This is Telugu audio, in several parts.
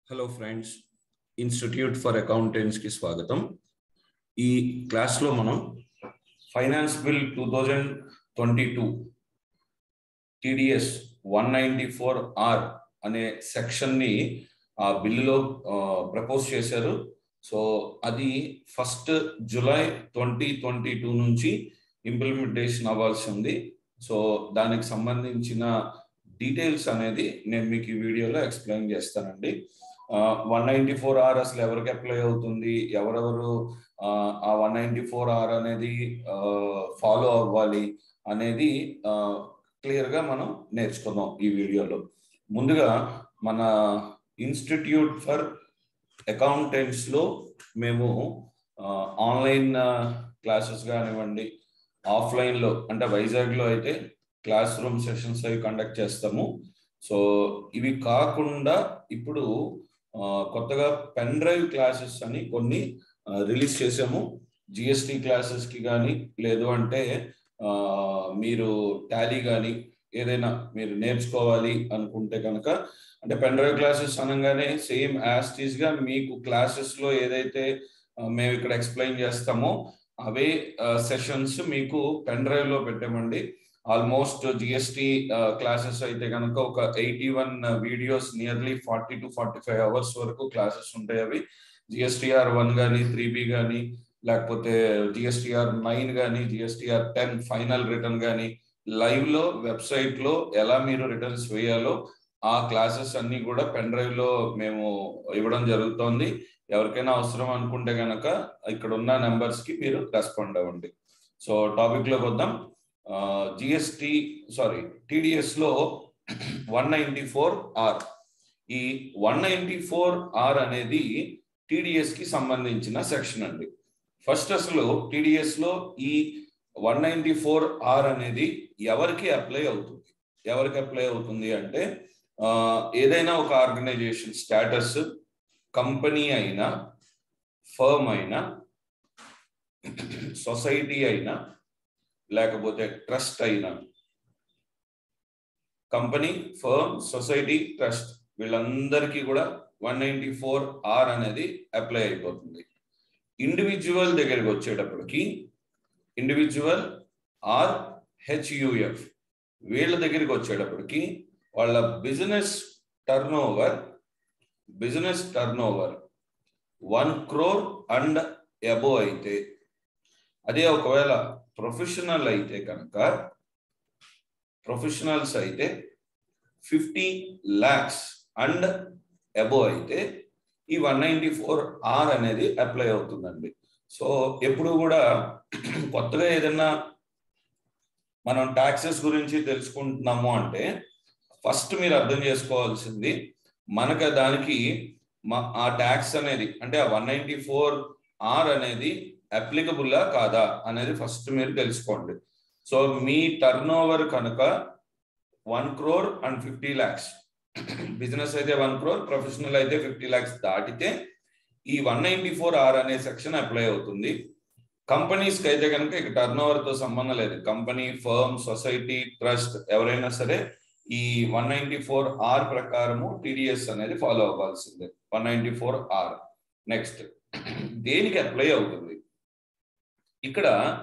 hello friends institute for accountants కి స్వాగతం ఈ క్లాస్లో మనం finance bill two thousand twenty two TDS one ninety four R అనే సెక్షన్ని ఆ బిల్లులో ప్రపోజ్ చేశారు సో అది first July twenty twenty two నుంచి ఇంప్లిమెంటేషన్ అవ్వాల్సి ఉంది సో దానికి సంబంధించిన డీటెయిల్స్ అనేది నేను మీకు ఈ వీడియోలో ఎక్స్ప్లెయిన్ చేస్తానండి వన్ నైంటీ ఫోర్ ఆర్ అసలు ఎవరికి అప్లై అవుతుంది ఎవరెవరు ఆ వన్ నైంటీ ఫోర్ ఆర్ అనేది ఫాలో అవ్వాలి అనేది క్లియర్గా మనం నేర్చుకుందాం ఈ వీడియోలో ముందుగా మన ఇన్స్టిట్యూట్ ఫర్ అకౌంటెంట్స్లో మేము ఆన్లైన్ క్లాసెస్ కానివ్వండి ఆఫ్లైన్లో అంటే వైజాగ్లో అయితే క్లాస్ రూమ్ సెషన్స్ అవి కండక్ట్ చేస్తాము సో ఇవి కాకుండా ఇప్పుడు కొత్తగా పెన్ డ్రైవ్ క్లాసెస్ అని కొన్ని రిలీజ్ చేసాము జిఎస్టి క్లాసెస్కి కానీ లేదు అంటే మీరు టాలీ కానీ ఏదైనా మీరు నేర్చుకోవాలి అనుకుంటే కనుక అంటే పెన్ డ్రైవ్ క్లాసెస్ అనగానే సేమ్ యాస్టీస్గా మీకు క్లాసెస్లో ఏదైతే మేము ఇక్కడ ఎక్స్ప్లెయిన్ చేస్తామో అవే సెషన్స్ మీకు పెన్ డ్రైవ్లో పెట్టామండి ఆల్మోస్ట్ జిఎస్టి క్లాసెస్ అయితే కనుక ఒక eighty one videos nearly forty to forty five hours వరకు క్లాసెస్ ఉంటాయి అవి జిఎస్టిఆర్ వన్ కానీ త్రీ బి కానీ లేకపోతే జిఎస్టిఆర్ నైన్ కానీ జిఎస్టిఆర్ టెన్ ఫైనల్ రిటర్న్ కానీ లైవ్ లో వెబ్సైట్ లో ఎలా మీరు రిటర్న్స్ వేయాలో ఆ క్లాసెస్ అన్ని కూడా పెన్ డ్రైవ్ లో మేము ఇవ్వడం జరుగుతోంది ఎవరికైనా అవసరం అనుకుంటే కనుక ఇక్కడ ఉన్న నెంబర్స్ కి మీరు రెస్పాండ్ అవ్వండి సో టాపిక్ లోకి వద్దాం జిఎస్టి సారీ టిడిఎస్ లో వన్ నైంటీ ఫోర్ ఆర్ ఈ వన్ నైంటీ ఫోర్ ఆర్ అనేది టిడిఎస్ కి సంబంధించిన సెక్షన్ అండి ఫస్ట్ అసలు టిడిఎస్ లో ఈ వన్ నైంటీ ఫోర్ ఆర్ అనేది ఎవరికి అప్లై అవుతుంది ఎవరికి అప్లై అవుతుంది అంటే ఏదైనా ఒక ఆర్గనైజేషన్ స్టేటస్ కంపెనీ అయినా ఫర్మ్ అయినా సొసైటీ అయినా లేకపోతే ట్రస్ట్ అయినా కంపెనీ ఫర్మ్ సొసైటీ ట్రస్ట్ వీళ్ళందరికీ కూడా వన్ నైంటీ ఫోర్ ఆర్ అనేది అప్లై అయిపోతుంది ఇండివిజువల్ దగ్గరికి వచ్చేటప్పటికి ఇండివిజువల్ ఆర్ హెచ్యుఎఫ్ వీళ్ళ దగ్గరికి వచ్చేటప్పటికి వాళ్ళ business turnover business turnover one crore and above అయితే అదే ఒకవేళ ప్రొఫెషనల్ అయితే కనుక ప్రొఫెషనల్స్ అయితే ఫిఫ్టీ ల్యాక్స్ అండ్ అబో అయితే ఈ వన్ నైంటీ ఫోర్ ఆర్ అనేది అప్లై అవుతుందండి సో ఎప్పుడు కూడా కొత్తగా ఏదైనా మనం ట్యాక్సెస్ గురించి తెలుసుకుంటున్నాము అంటే ఫస్ట్ మీరు అర్థం చేసుకోవాల్సింది మనకు దానికి ఆ ట్యాక్స్ అనేది అంటే ఆ వన్ నైంటీ ఫోర్ ఆర్ అనేది అప్లికబుల్లా కాదా అనేది ఫస్ట్ మీరు తెలుసుకోండి సో మీ టర్న్ ఓవర్ కనుక one crore and fifty lakhs business అయితే వన్ క్రోర్ ప్రొఫెషనల్ అయితే ఫిఫ్టీ ల్యాక్స్ దాటితే ఈ వన్ నైంటీ ఫోర్ ఆర్ అనే సెక్షన్ అప్లై అవుతుంది కంపెనీస్కి అయితే కనుక ఇక టర్న్ ఓవర్తో సంబంధం లేదు కంపెనీ ఫర్మ్ సొసైటీ ట్రస్ట్ ఎవరైనా సరే ఈ వన్ నైంటీ ఫోర్ ఆర్ ప్రకారము టీడీఎస్ అనేది ఫాలో అవ్వాల్సిందే one ninety four R next దేనికి అప్లై అవుతుంది ఇక్కడ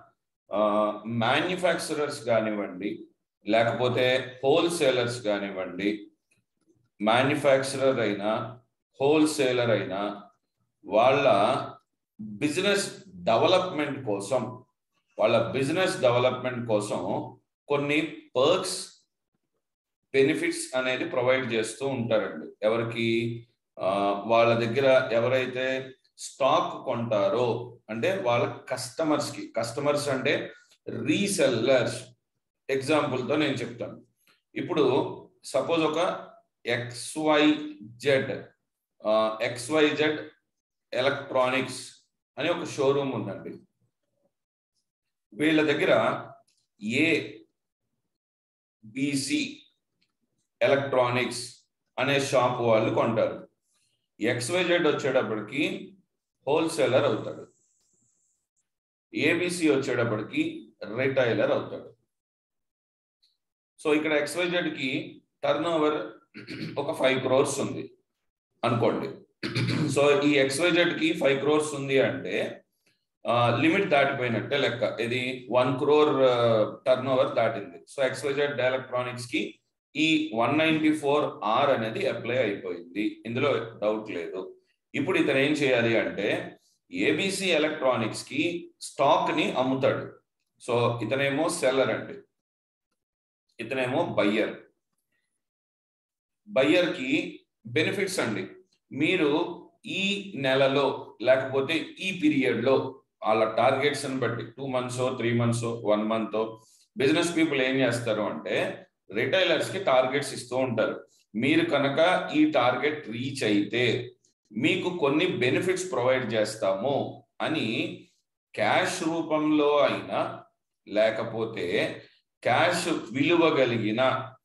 మ్యానుఫ్యాక్చరర్స్ కానివ్వండి లేకపోతే హోల్సేలర్స్ కానివ్వండి మ్యానుఫ్యాక్చరర్ అయినా హోల్సేలర్ అయినా వాళ్ళ బిజినెస్ డెవలప్మెంట్ కోసం వాళ్ళ బిజినెస్ డెవలప్మెంట్ కోసం కొన్ని పర్క్స్ బెనిఫిట్స్ అనేది ప్రొవైడ్ చేస్తూ ఉంటారండి ఎవరికి వాళ్ళ దగ్గర ఎవరైతే స్టాక్ కొంటారో అంటే వాళ్ళ కస్టమర్స్ కి కస్టమర్స్ అంటే రీసెల్లర్స్ ఎగ్జాంపుల్తో నేను చెప్తాను ఇప్పుడు సపోజ్ ఒక XYZ XYZ electronics అని ఒక షోరూమ్ ఉందండి వీళ్ళ దగ్గర ఏ బిసి ఎలక్ట్రానిక్స్ అనే షాప్ వాళ్ళు కొంటారు ఎక్స్వైజెడ్ వచ్చేటప్పటికి హోల్సేలర్ అవుతాడు ఏబిసి వచ్చేటప్పటికి రిటైలర్ అవుతాడు సో ఇక్కడ ఎక్స్వైజెడ్ కి టర్న్ ఓవర్ ఒక ఫైవ్ క్రోర్స్ ఉంది అనుకోండి సో ఈ ఎక్స్వైజెడ్ కి ఫైవ్ క్రోర్స్ ఉంది అంటే లిమిట్ దాటిపోయినట్టే లెక్క ఇది వన్ క్రోర్ టర్న్ ఓవర్ దాటింది సో ఎక్స్వైజెడ్ ఎలక్ట్రానిక్స్ కి ఈ వన్ నైన్టీ ఫోర్ ఆర్ అనేది అప్లై అయిపోయింది ఇందులో డౌట్ లేదు ఇప్పుడు ఇతను ఏం చేయాలి అంటే ఏబిసి ఎలక్ట్రానిక్స్ కి స్టాక్ ని అమ్ముతాడు సో ఇతనేమో సెల్లర్ అండి ఇతనేమో బయ్యర్ బయ్యర్ కి బెనిఫిట్స్ అండి మీరు ఈ నెలలో లేకపోతే ఈ పీరియడ్ లో వాళ్ళ టార్గెట్స్ ని బట్టి two months three months one month business people ఏం చేస్తారు అంటే రిటైలర్స్ కి టార్గెట్స్ ఇస్తూ ఉంటారు మీరు కనుక ఈ టార్గెట్ రీచ్ అయితే మీకు కొన్ని బెనిఫిట్స్ ప్రొవైడ్ చేస్తాము అని క్యాష్ రూపంలో అయినా లేకపోతే క్యాష్ విలువ కలిగిన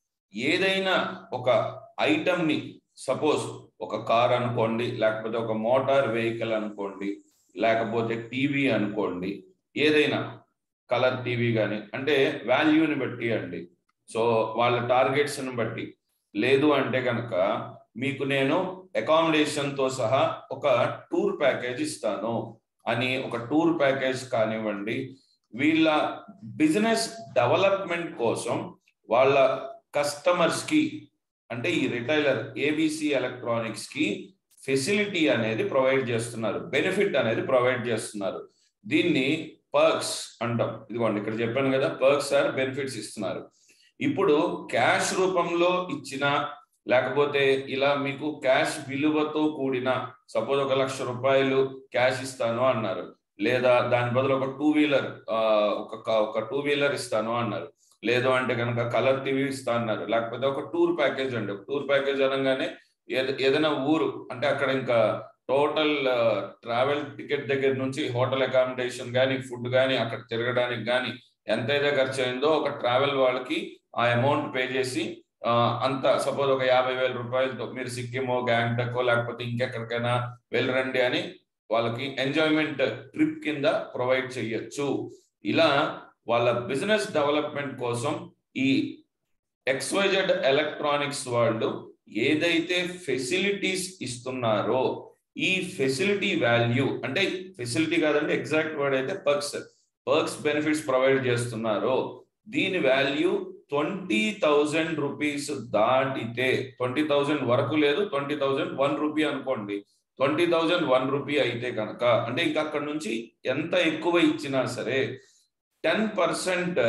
ఏదైనా ఒక ఐటమ్ని సపోజ్ ఒక కార్ అనుకోండి లేకపోతే ఒక మోటార్ వెహికల్ అనుకోండి లేకపోతే టీవీ అనుకోండి ఏదైనా కలర్ టీవీ కానీ అంటే వాల్యూని బట్టి అండి సో వాళ్ళ టార్గెట్స్ని బట్టి లేదు అంటే కనుక మీకు నేను అకామిడేషన్తో సహా ఒక టూర్ ప్యాకేజ్ ఇస్తాను అని ఒక టూర్ ప్యాకేజ్ కానివ్వండి వీళ్ళ బిజినెస్ డెవలప్మెంట్ కోసం వాళ్ళ కస్టమర్స్ కి అంటే ఈ రిటైలర్ ఏబిసి ఎలక్ట్రానిక్స్ కి ఫెసిలిటీ అనేది ప్రొవైడ్ చేస్తున్నారు బెనిఫిట్ అనేది ప్రొవైడ్ చేస్తున్నారు దీన్ని పర్క్స్ అంటాం ఇదిగోండి ఇక్కడ చెప్పాను కదా పర్క్స్ ఆర్ బెనిఫిట్స్ ఇస్తున్నారు ఇప్పుడు క్యాష్ రూపంలో ఇచ్చిన లేకపోతే ఇలా మీకు క్యాష్ విలువతో కూడిన సపోజ్ ఒక లక్ష రూపాయలు క్యాష్ ఇస్తాను అన్నారు లేదా దాని బదులు ఒక టూ వీలర్ ఒక ఒక టూ వీలర్ ఇస్తాను అన్నారు లేదు అంటే కనుక కలర్ టీవీ ఇస్తా అన్నారు లేకపోతే ఒక టూర్ ప్యాకేజ్ అండి ఒక టూర్ ప్యాకేజ్ అనగానే ఏదైనా ఊరు అంటే అక్కడ ఇంకా టోటల్ ట్రావెల్ టికెట్ దగ్గర నుంచి హోటల్ అకామిడేషన్ కానీ ఫుడ్ కానీ అక్కడ తిరగడానికి కానీ ఎంతైతే ఖర్చు అయిందో ఒక ట్రావెల్ వాళ్ళకి ఆ అమౌంట్ పే చేసి అంత సపోజ్ ఒక యాభై వేల రూపాయలతో మీరు సిక్కిమో గ్యాంగ్టకో లేకపోతే ఇంకెక్కడికైనా వెళ్ళరండి అని వాళ్ళకి ఎంజాయ్మెంట్ ట్రిప్ కింద ప్రొవైడ్ చేయొచ్చు ఇలా వాళ్ళ బిజినెస్ డెవలప్మెంట్ కోసం ఈ ఎక్స్వైజెడ్ ఎలక్ట్రానిక్స్ వాళ్ళు ఏదైతే ఫెసిలిటీస్ ఇస్తున్నారో ఈ ఫెసిలిటీ వాల్యూ అంటే ఫెసిలిటీ కాదంటే ఎగ్జాక్ట్ వర్డ్ అయితే పర్క్స్ పర్క్స్ బెనిఫిట్స్ ప్రొవైడ్ చేస్తున్నారో దీని వాల్యూ ట్వంటీ థౌజండ్ రూపీస్ దాటితే ట్వంటీ థౌజండ్ వరకు లేదు ట్వంటీ థౌజండ్ వన్ రూపీ అనుకోండి ట్వంటీ థౌజండ్ వన్ రూపీ అయితే కనుక అంటే ఇంకా అక్కడ నుంచి ఎంత ఎక్కువ ఇచ్చినా సరే టెన్ పర్సెంట్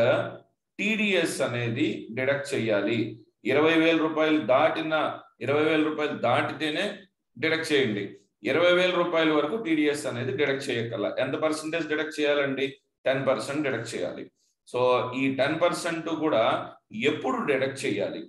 టీడీఎస్ అనేది డిడక్ట్ చేయాలి ఇరవై వేల రూపాయలు దాటిన ఇరవై వేల రూపాయలు దాటితేనే డిడక్ట్ చేయండి ఇరవై వేల రూపాయల వరకు టీడీఎస్ అనేది డిడక్ట్ చేయగల ఎంత పర్సెంటేజ్ డిడక్ట్ చేయాలండి టెన్ పర్సెంట్ డిడక్ట్ చేయాలి సో ఈ టెన్ పర్సెంట్ కూడా ఎప్పుడు డిడక్ట్ చేయాలి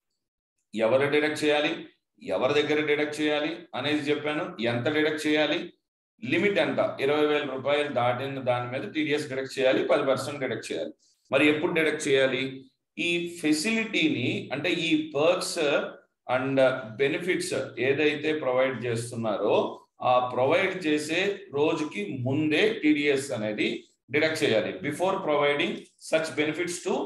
ఎవరు డిడక్ట్ చేయాలి ఎవరి దగ్గర డిడక్ట్ చేయాలి అనేది చెప్పాను ఎంత డిడక్ట్ చేయాలి లిమిట్ ఎంత ఇరవై వేల రూపాయలు దాటిన దాని మీద టీడీఎస్ డిడక్ట్ చేయాలి పది పర్సెంట్ డిడక్ట్ చేయాలి మరి ఎప్పుడు డిడక్ట్ చేయాలి ఈ ఫెసిలిటీని అంటే ఈ పర్క్స్ అండ్ బెనిఫిట్స్ ఏదైతే ప్రొవైడ్ చేస్తున్నారో ఆ ప్రొవైడ్ చేసే రోజుకి ముందే టీడీఎస్ అనేది డిడక్ట్ చేయాలి before providing such benefits to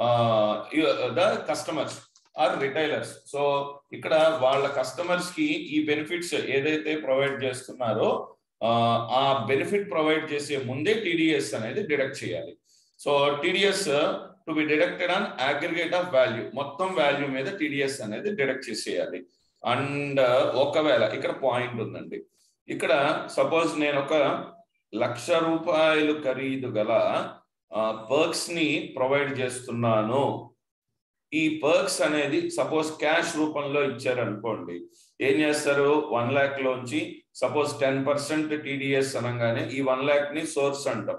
the customers or retailers so ఇక్కడ వాళ్ళ కస్టమర్స్ కి ఈ బెనిఫిట్స్ ఏదైతే ప్రొవైడ్ చేస్తున్నారో ఆ బెనిఫిట్ ప్రొవైడ్ చేసే ముందే టీడీఎస్ అనేది డిడక్ట్ చేయాలి so TDS to be deducted on aggregate of value మొత్తం వాల్యూ మీద టీడీఎస్ అనేది డిడక్ట్ చేసేయాలి అండ్ ఒకవేళ ఇక్కడ పాయింట్ ఉందండి ఇక్కడ సపోజ్ నేను ఒక లక్ష రూపాయలు ఖరీదు గల పర్క్స్ ని ప్రొవైడ్ చేస్తున్నాను ఈ పర్క్స్ అనేది సపోజ్ క్యాష్ రూపంలో ఇచ్చారనుకోండి ఏం చేస్తారు వన్ ల్యాక్ లోంచి సపోజ్ టెన్ పర్సెంట్ టీడీఎస్ అనగానే ఈ వన్ ల్యాక్ ని సోర్స్ అంటాం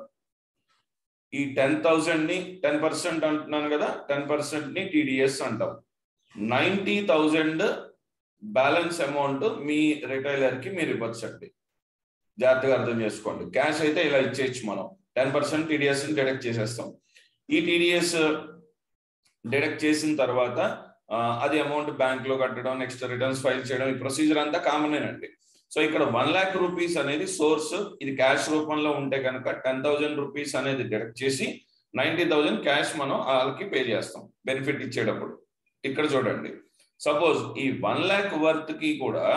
ఈ టెన్ థౌజండ్ ని టెన్ పర్సెంట్ అంటున్నాను కదా టెన్ పర్సెంట్ ని టీడీఎస్ అంటాం నైన్టీ థౌజండ్ బ్యాలెన్స్ అమౌంట్ మీ రిటైలర్ కి మీరు ఇవ్వచ్చండి జాగ్రత్తగా అర్థం చేసుకోండి క్యాష్ అయితే ఇలా ఇచ్చేయచ్చు మనం టెన్ పర్సెంట్ టీడీఎస్ డిడక్ట్ చేసేస్తాం ఈ టీడీఎస్ డిడక్ట్ చేసిన తర్వాత అది అమౌంట్ బ్యాంక్ లో కట్టడం నెక్స్ట్ రిటర్న్స్ ఫైల్ చేయడం ఈ ప్రొసీజర్ అంతా కామనేనండి సో ఇక్కడ వన్ ల్యాక్ రూపీస్ అనేది సోర్స్ ఇది క్యాష్ రూపంలో ఉంటే కనుక టెన్ థౌజండ్ రూపీస్ అనేది డిడక్ట్ చేసి నైన్టీ థౌజండ్ క్యాష్ మనం వాళ్ళకి పే చేస్తాం బెనిఫిట్ ఇచ్చేటప్పుడు ఇక్కడ చూడండి సపోజ్ ఈ వన్ ల్యాక్ వర్త్ కి కూడా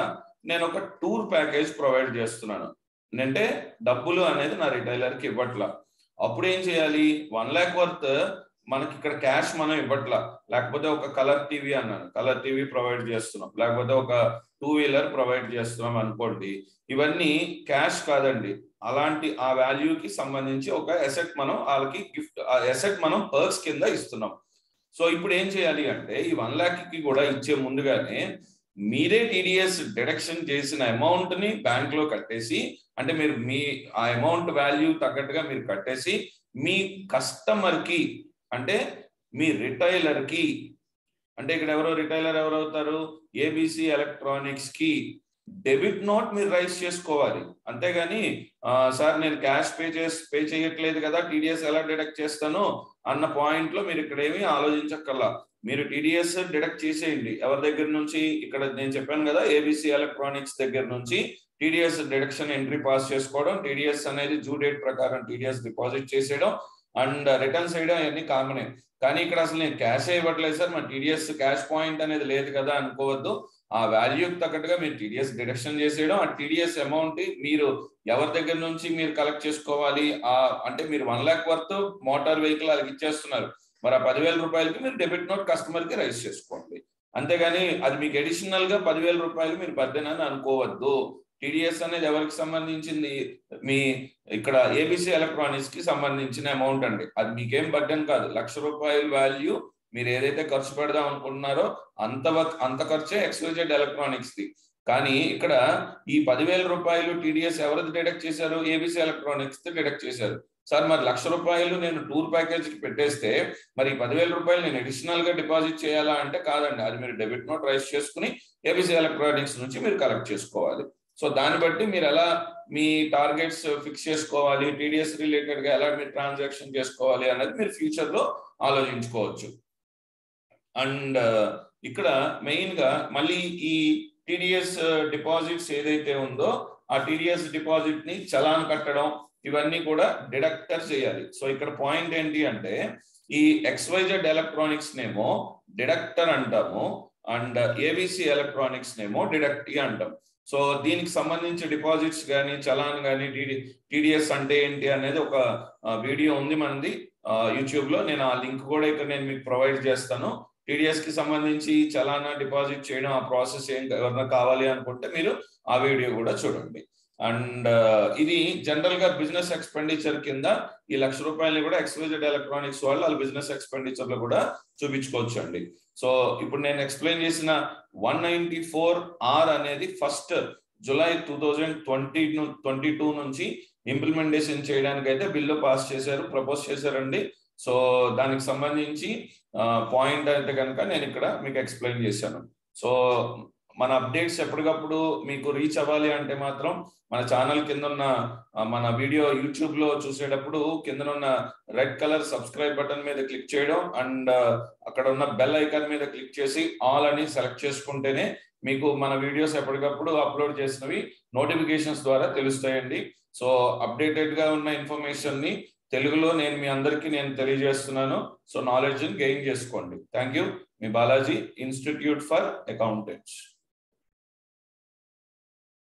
నేను ఒక టూర్ ప్యాకేజ్ ప్రొవైడ్ చేస్తున్నాను అంటే డబ్బులు అనేది నా రిటైలర్కి ఇవ్వట్లా అప్పుడు ఏం చేయాలి వన్ ల్యాక్ వర్త్ మనకి ఇక్కడ క్యాష్ మనం ఇవ్వట్లా లేకపోతే ఒక కలర్ టీవీ అన్నాను కలర్ టీవీ ప్రొవైడ్ చేస్తున్నాం లేకపోతే ఒక టూ వీలర్ ప్రొవైడ్ చేస్తున్నాం అనుకోండి ఇవన్నీ క్యాష్ కాదండి అలాంటి ఆ వాల్యూకి సంబంధించి ఒక ఎసెట్ మనం వాళ్ళకి గిఫ్ట్ ఆ ఎసెట్ మనం పర్స్ కింద ఇస్తున్నాం సో ఇప్పుడు ఏం చేయాలి అంటే ఈ వన్ ల్యాక్ కి కూడా ఇచ్చే ముందుగానే మీరే టీడీఎస్ డిడక్షన్ చేసిన అమౌంట్ ని బ్యాంక్ లో కట్టేసి అంటే మీరు మీ ఆ అమౌంట్ వాల్యూ తగ్గట్టుగా మీరు కట్టేసి మీ కస్టమర్ కి అంటే మీ రిటైలర్ కి అంటే ఇక్కడ ఎవరో రిటైలర్ ఎవరు అవుతారు ఏబిసి ఎలక్ట్రానిక్స్ కి డెబిట్ నోట్ మీరు రైస్ చేసుకోవాలి అంతేగాని సార్ నేను క్యాష్ పే చేసి పే చేయట్లేదు కదా టీడీఎస్ ఎలా డిడక్ట్ చేస్తాను అన్న పాయింట్ లో మీరు ఇక్కడ ఏమీ ఆలోచించక్కర్లా మీరు టీడీఎస్ డిడక్ట్ చేసేయండి ఎవరి దగ్గర నుంచి ఇక్కడ నేను చెప్పాను కదా ఏబిసి ఎలక్ట్రానిక్స్ దగ్గర నుంచి టీడీఎస్ డిడక్షన్ ఎంట్రీ పాస్ చేసుకోవడం టీడీఎస్ అనేది జూ డేట్ ప్రకారం టీడీఎస్ డిపాజిట్ చేసేయడం అండ్ రిటర్న్స్ వేయడం అవన్నీ కామనే కానీ ఇక్కడ అసలు నేను క్యాష్ ఇవ్వట్లేదు సార్ మన టీడీఎస్ క్యాష్ పాయింట్ అనేది లేదు కదా అనుకోవద్దు ఆ వాల్యూకి తగ్గట్టుగా మీరు టీడీఎస్ డిడక్షన్ చేసేయడం ఆ టీడీఎస్ అమౌంట్ మీరు ఎవరి దగ్గర నుంచి మీరు కలెక్ట్ చేసుకోవాలి ఆ అంటే మీరు one lakh worth motor vehicle వాళ్ళకి ఇచ్చేస్తున్నారు మరి ఆ పదివేల రూపాయలకి మీరు డెబిట్ నోట్ కస్టమర్ కి రైజ్ చేసుకోండి అంతేగాని అది మీకు అడిషనల్ గా పదివేల రూపాయలు మీరు బర్డెన్ అని అనుకోవద్దు టీడీఎస్ అనేది ఎవరికి సంబంధించింది మీ ఇక్కడ ఏబిసి ఎలక్ట్రానిక్స్ కి సంబంధించిన అమౌంట్ అండి అది మీకేం బర్డెన్ కాదు లక్ష రూపాయల వాల్యూ మీరు ఏదైతే ఖర్చు పెడదాం అనుకుంటున్నారో అంత అంత ఖర్చే ఎక్స్వైజెడ్ ఎలక్ట్రానిక్స్ ది కానీ ఇక్కడ ఈ పదివేల రూపాయలు టీడీఎస్ ఎవరిది డిడక్ట్ చేశారు ఏబిసి ఎలక్ట్రానిక్స్ డిడక్ట్ చేశారు సార్ మరి లక్ష రూపాయలు నేను టూర్ ప్యాకేజ్ కి పెట్టేస్తే మరి ఈ పదివేల రూపాయలు నేను అడిషనల్ గా డిపాజిట్ చేయాలా అంటే కాదండి అది మీరు డెబిట్ నోట్ రైజ్ చేసుకుని ఏబిసి ఎలక్ట్రానిక్స్ నుంచి మీరు కలెక్ట్ చేసుకోవాలి సో దాన్ని బట్టి మీరు ఎలా మీ టార్గెట్స్ ఫిక్స్ చేసుకోవాలి టీడీఎస్ రిలేటెడ్ గా ఎలా మీరు ట్రాన్సాక్షన్ చేసుకోవాలి అనేది మీరు ఫ్యూచర్ లో ఆలోచించుకోవచ్చు అండ్ ఇక్కడ మెయిన్ గా మళ్ళీ ఈ టీడీఎస్ డిపాజిట్స్ ఏదైతే ఉందో ఆ టీడీఎస్ డిపాజిట్ ని చలాన్ కట్టడం ఇవన్నీ కూడా డిడక్టర్ చేయాలి సో ఇక్కడ పాయింట్ ఏంటి అంటే ఈ ఎక్స్వైజెడ్ ఎలక్ట్రానిక్స్ నేమో డిడక్టర్ అంటాము అండ్ ఏబిసి ఎలక్ట్రానిక్స్ నేమో డిడక్టీ అంటాం సో దీనికి సంబంధించి డిపాజిట్స్ కానీ చలాన్ కానీ టీడీఎస్ అంటే ఏంటి అనేది ఒక వీడియో ఉంది మనది యూట్యూబ్ లో నేను ఆ లింక్ కూడా ఇక్కడ నేను మీకు ప్రొవైడ్ చేస్తాను టీడీఎస్ కి సంబంధించి చలానా డిపాజిట్ చేయడం ఆ ప్రాసెస్ ఏం ఎవరైనా కావాలి అనుకుంటే మీరు ఆ వీడియో కూడా చూడండి అండ్ ఇది జనరల్ గా బిజినెస్ ఎక్స్పెండిచర్ కింద ఈ లక్ష రూపాయలు కూడా ఎక్స్వైజెడ్ ఎలక్ట్రానిక్స్ వాళ్ళు వాళ్ళ బిజినెస్ ఎక్స్పెండిచర్ లో కూడా చూపించుకోవచ్చు అండి సో ఇప్పుడు నేను ఎక్స్ప్లెయిన్ చేసిన వన్ నైన్టీ ఫోర్ ఆర్ అనేది first July two thousand twenty twenty two నుంచి ఇంప్లిమెంటేషన్ చేయడానికి అయితే బిల్లు పాస్ చేశారు ప్రపోజ్ చేశారండి సో దానికి సంబంధించి పాయింట్ అయితే కనుక నేను ఇక్కడ మీకు ఎక్స్ప్లెయిన్ చేశాను సో మన అప్డేట్స్ ఎప్పటికప్పుడు మీకు రీచ్ అవ్వాలి అంటే మాత్రం మన ఛానల్ కింద ఉన్న మన వీడియో యూట్యూబ్ లో చూసేటప్పుడు కింద ఉన్న రెడ్ కలర్ సబ్స్క్రైబ్ బటన్ మీద క్లిక్ చేయడం అండ్ అక్కడ ఉన్న బెల్ ఐకాన్ మీద క్లిక్ చేసి ఆల్ అని సెలెక్ట్ చేసుకుంటేనే మీకు మన వీడియోస్ ఎప్పటికప్పుడు అప్లోడ్ చేసినవి నోటిఫికేషన్స్ ద్వారా తెలుస్తాయండి సో అప్డేటెడ్ గా ఉన్న ఇన్ఫర్మేషన్ ని తెలుగులో నేను మీ అందరికీ నేను తెలియజేస్తున్నాను సో నాలెడ్జ్ గెయిన్ చేసుకోండి థ్యాంక్ యూ మీ బాలాజీ ఇన్స్టిట్యూట్ ఫర్ అకౌంటెంట్స్